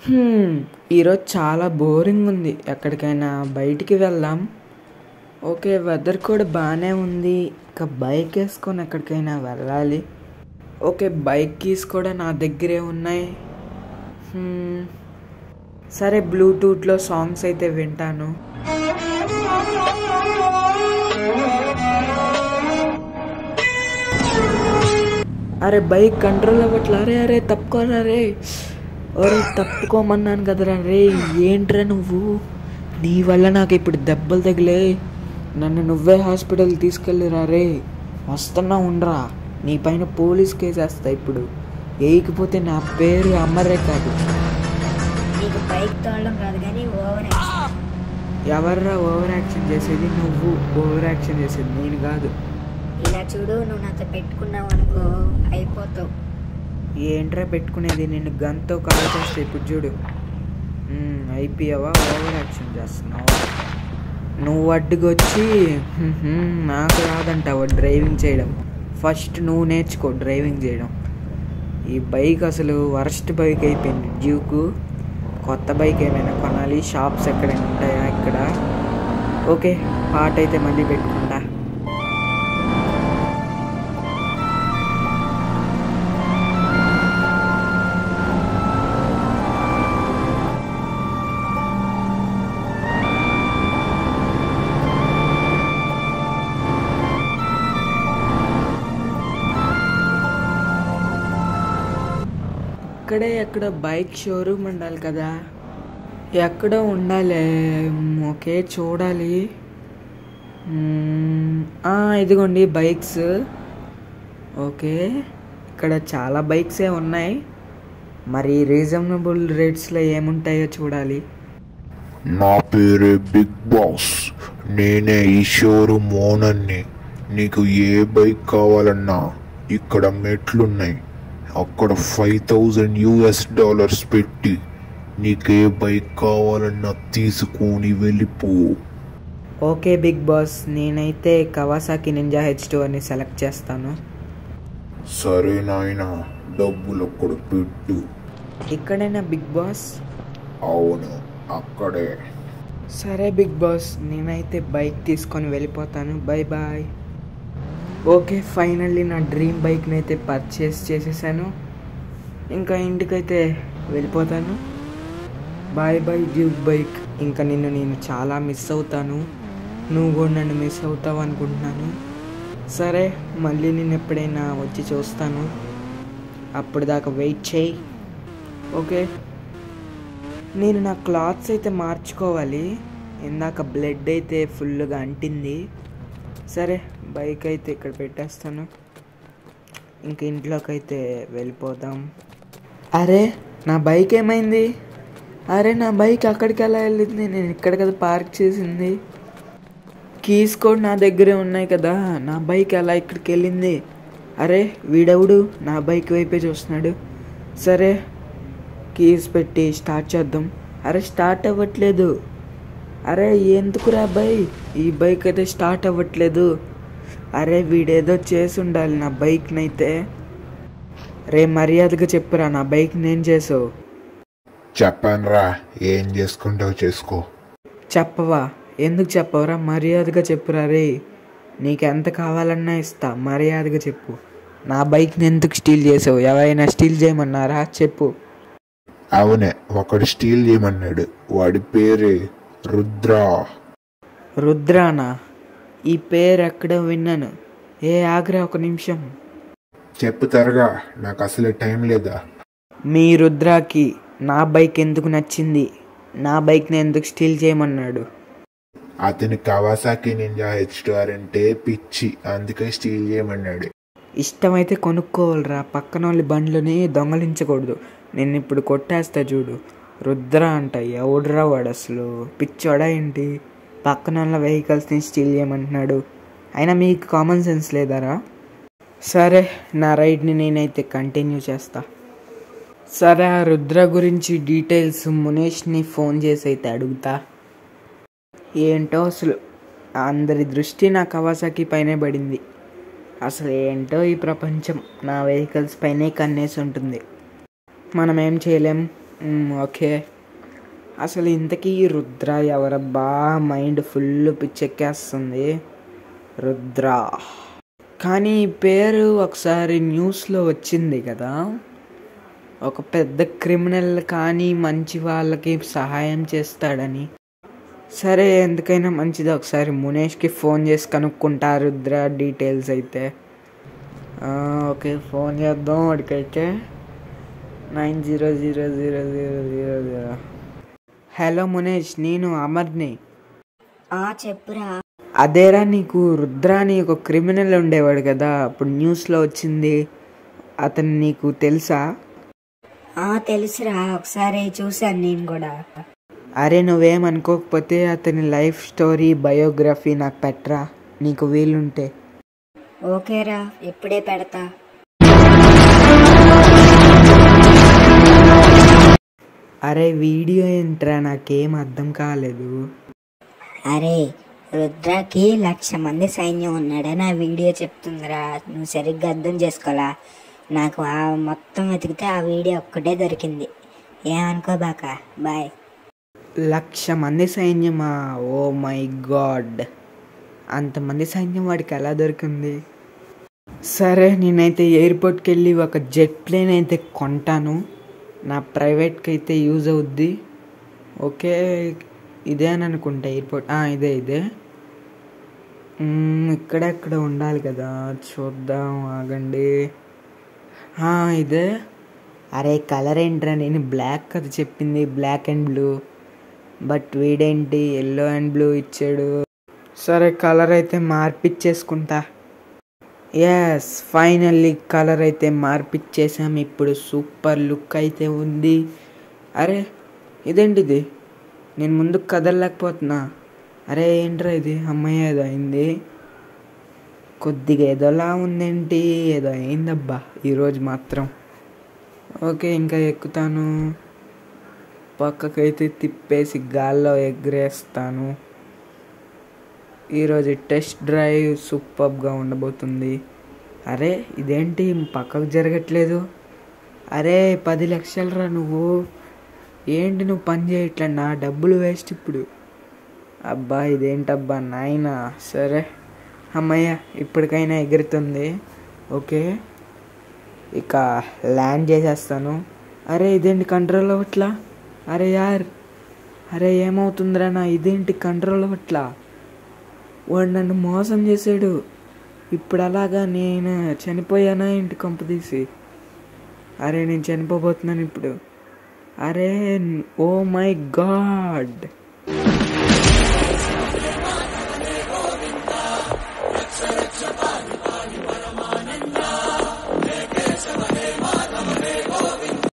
హ్మ్, ఈరోజు చాలా బోరింగ్ ఉంది ఎక్కడికైనా బయటికి వెళ్దాం ఓకే వెదర్ కూడా బాగానే ఉంది ఇక బైక్ వేసుకొని ఎక్కడికైనా వెళ్ళాలి ఓకే బైక్ కీస్ కూడా నా దగ్గరే ఉన్నాయి హ్మ్, సరే బ్లూటూత్లో సాంగ్స్ అయితే వింటాను అరే బైక్ కంట్రోల్ అవ్వట్లా అరే అరే తప్పుకోరా రే అరే తప్పుకోమన్నాను కదరా రే ఏంట్రా నువ్వు నీ వల్ల నాకు ఇప్పుడు దెబ్బలు తగిలే నన్ను నువ్వే హాస్పిటల్ తీసుకెళ్ళిరా రే వస్తున్నా ఉండరా నీ పైన పోలీస్ కేసు వేస్తా ఇప్పుడు వేయకపోతే నా పేరు అమ్మరే కాదు నీకు బైక్ తోడడం రాదు కానీ ఓవర్ యాక్షన్ ఎవర్రా ఓవర్ యాక్షన్ చేసేది నువ్వు ఓవర్ యాక్షన్ చేసేది నేను కాదు ఇలా చూడు నువ్వు నాతో పెట్టుకున్నావు అనుకో అయిపోతావు ఏంట్రా పెట్టుకునేది నేను గన్తో కాల్ చేస్తే ఇప్పుడు చూడు మ్మ్, అయిపోయావా ఓవర్ యాక్షన్ చేస్తున్నావు నువ్వు అడ్డుకొచ్చి "హ్మ్, హ్మ్, నాకు రాదంటావు డ్రైవింగ్ చేయడం ఫస్ట్ నువ్వు నేర్చుకో డ్రైవింగ్ చేయడం ఈ బైక్ అసలు వరస్ట్ బైక్ అయిపోయింది డ్యూకు కొత్త బైక్ ఏమైనా కొనాలి షాప్స్ ఎక్కడైనా ఉంటాయా ఇక్కడ ఓకే పాట అయితే మళ్ళీ పెట్టుకుంటా ఇక్కడే ఎక్కడ బైక్ షోరూమ్ ఉండాలి కదా ఎక్కడో ఉండాలి మ్, ఓకే చూడాలి మ్, ఆ, ఇదిగోండి బైక్స్ ఓకే ఇక్కడ చాలా బైక్సే ఉన్నాయి మరి రీజనబుల్ రేట్స్లో ఏముంటాయో చూడాలి నా పేరే బిగ్ బాస్ నేనే ఈ షోరూమ్ ఓనర్ని నీకు ఏ బైక్ కావాలన్నా ఇక్కడ మెట్లున్నాయి అక్కడ ఫైవ్ థౌజండ్ యూఎస్ డాలర్స్ పెట్టి నీకే బైక్ కావాలన్నా తీసుకొని వెళ్ళిపో ఓకే బిగ్ బాస్ నేనైతే కవాసాకి నింజా హెచ్ టూ అని సెలెక్ట్ చేస్తాను సరే నాయనా డబ్బులు అక్కడ పెట్టు ఇక్కడైనా బిగ్ బాస్ అవును అక్కడే సరే బిగ్ బాస్ నేనైతే బైక్ తీసుకొని వెళ్ళిపోతాను బాయ్ బాయ్ ఓకే ఫైనల్లీ నా డ్రీమ్ బైక్ని అయితే పర్చేస్ చేసేసాను ఇంకా ఇంటికైతే వెళ్ళిపోతాను బాయ్ బాయ్ డ్యూక్ బైక్ ఇంకా నిన్ను నేను చాలా మిస్ అవుతాను నువ్వు కూడా నన్ను మిస్ అవుతావు అనుకుంటున్నాను సరే మళ్ళీ నేను ఎప్పుడైనా వచ్చి చూస్తాను అప్పుడు దాకా వెయిట్ చేయి ఓకే నేను నా క్లాత్స్ అయితే మార్చుకోవాలి ఇందాక బ్లడ్ అయితే ఫుల్గా అంటింది సరే బైక్ అయితే ఇక్కడ పెట్టేస్తాను ఇంక ఇంట్లోకి అయితే వెళ్ళిపోదాం అరే నా బైక్ ఏమైంది అరే నా బైక్ అక్కడికి ఎలా వెళ్ళింది నేను ఇక్కడ కదా పార్క్ చేసింది కీస్ కూడా నా దగ్గరే ఉన్నాయి కదా నా బైక్ ఎలా ఇక్కడికి వెళ్ళింది అరే వీడెవడు నా బైక్ వైపే చూస్తున్నాడు సరే కీస్ పెట్టి స్టార్ట్ చేద్దాం అరే స్టార్ట్ అవ్వట్లేదు అరే ఎందుకురా బై ఈ బైక్ అయితే స్టార్ట్ అవ్వట్లేదు అరే వీడేదో చేసి ఉండాలి నా బైక్ని అయితే రే మర్యాదగా చెప్పురా నా బైక్ నేను చేసావు చెప్పానురా ఏం చేసుకుంటావు చేసుకో చెప్పవా ఎందుకు చెప్పవరా మర్యాదగా చెప్పురా రే నీకు ఎంత కావాలన్నా ఇస్తా మర్యాదగా చెప్పు నా బైక్ని ఎందుకు స్టీల్ చేసావు ఎవరైనా స్టీల్ చేయమన్నారా చెప్పు అవునే ఒకడు స్టీల్ చేయమన్నాడు వాడి పేరే రుద్ర రుద్రానా ఈ పేరు ఎక్కడో విన్నాను ఏ ఆగ్రా ఒక నిమిషం చెప్పు త్వరగా నాకు అసలే టైం లేదా మీ రుద్రాకి నా బైక్ ఎందుకు నచ్చింది నా బైక్ని ఎందుకు స్టీల్ చేయమన్నాడు అతని కవాసాకి నింజా హెచ్ఆర్ అంటే పిచ్చి అందుకే స్టీల్ చేయమన్నాడు ఇష్టమైతే కొనుక్కోవాలిరా పక్కన వాళ్ళ బండ్లని దొంగలించకూడదు నేను ఇప్పుడు కొట్టేస్తా చూడు రుద్ర అంట ఎవడురా వాడు అసలు పిచ్చోడా ఏంటి పక్కన వాళ్ళ వెహికల్స్ని స్టీల్ చేయమంటున్నాడు అయినా మీకు కామన్ సెన్స్ లేదారా సరే నా రైడ్ని నేనైతే కంటిన్యూ చేస్తా సరే ఆ రుద్ర గురించి డీటెయిల్స్ మునేష్ని ఫోన్ చేసి అయితే అడుగుతా ఏంటో అసలు అందరి దృష్టి నా కవాసాకి పైనే పడింది అసలు ఏంటో ఈ ప్రపంచం నా వెహికల్స్ పైనే కన్నేసి ఉంటుంది మనం ఏం చేయలేం మ్మ్, ఓకే అసలు ఇంతకీ ఈ రుద్ర ఎవరబ్బా మైండ్ ఫుల్ పిచ్చెక్కేస్తుంది రుద్ర కానీ ఈ పేరు ఒకసారి న్యూస్లో వచ్చింది కదా ఒక పెద్ద క్రిమినల్ కానీ మంచి వాళ్ళకి సహాయం చేస్తాడని సరే ఎందుకైనా మంచిది ఒకసారి మునేష్కి ఫోన్ చేసి కనుక్కుంటా రుద్ర డీటెయిల్స్ అయితే ఆ, ఓకే ఫోన్ చేద్దాం వాడికైతే nine zero zero zero zero zero zero hello Munesh నేను అమర్ని ఆ చెప్పురా అదేరా నీకు రుద్ర అని ఒక క్రిమినల్ ఉండేవాడు కదా అప్పుడు న్యూస్లో వచ్చింది అతను నీకు తెలుసా ఆ తెలుసురా ఒకసారి చూశాను నేను కూడా అరే నువ్వేమనుకోకపోతే అతని లైఫ్ స్టోరీ బయోగ్రఫీ నాకు పెట్టరా నీకు వీలుంటే ఓకేరా ఇప్పుడే పెడతా అరే వీడియో ఏంట్రా నాకేం అర్థం కాలేదు అరే రుద్రకి లక్ష మంది సైన్యం ఉన్నాడని ఆ వీడియో చెప్తుందిరా నువ్వు సరిగ్గా అర్థం చేసుకోలా నాకు ఆ మొత్తం వెతికితే ఆ వీడియో ఒక్కటే దొరికింది ఏమనుకోబాక బాయ్ లక్ష మంది సైన్యమా ఓ మై గాడ్ అంతమంది సైన్యం వాడికి ఎలా దొరికింది సరే నేనైతే ఎయిర్పోర్ట్కి వెళ్ళి ఒక జెట్ ప్లేన్ అయితే కొంటాను నా ప్రైవేట్కి అయితే యూజ్ అవుద్ది ఓకే ఇదే అని అనుకుంటా ఎయిర్పోర్ట్ ఆ, ఇదే ఇదే మ్మ్, ఇక్కడెక్కడ ఉండాలి కదా చూద్దాం ఆగండి ఆ, ఇదే అరే కలర్ ఏంట్రా నేను బ్లాక్ కదా చెప్పింది బ్లాక్ అండ్ బ్లూ బట్ వీడేంటి ఎల్లో అండ్ బ్లూ ఇచ్చాడు సరే కలర్ అయితే మార్పిచ్చేసుకుంటా ఎస్ ఫైనల్లీ కలర్ అయితే మార్పిచ్చేసాం ఇప్పుడు సూపర్ లుక్ అయితే ఉంది అరే ఇదేంటిది నేను ముందుకు కదలలేకపోతున్నా అరే ఏంట్రా ఇది అమ్మాయి ఏదో అయింది కొద్దిగా ఏదోలా ఉందేంటి ఏదో అయిందబ్బా ఈరోజు మాత్రం ఓకే ఇంకా ఎక్కుతాను పక్కకైతే తిప్పేసి గాల్లో ఎగరేస్తాను ఈరోజు టెస్ట్ డ్రైవ్ సూపర్గా ఉండబోతుంది అరే ఇదేంటి పక్కకు జరగట్లేదు అరే పది లక్షలరా నువ్వు ఏంటి నువ్వు పని చేయట్లే నా డబ్బులు వేస్ట్ ఇప్పుడు అబ్బా ఇదేంటబ్బా నాయనా సరే అమ్మయ్య ఇప్పటికైనా ఎగురుతుంది ఓకే ఇక ల్యాండ్ చేసేస్తాను అరే ఇదేంటి కంట్రోల్ అవ్వట్లా అరే యార్ అరే ఏమవుతుందిరా నా ఇదేంటి కంట్రోల్ అవ్వట్లా వాడు నన్ను మోసం చేశాడు ఇప్పుడు అలాగా నేను చనిపోయానా ఏంటి కొంపదీసి అరే నేను చనిపోబోతున్నాను ఇప్పుడు అరే ఓ మై గాడ్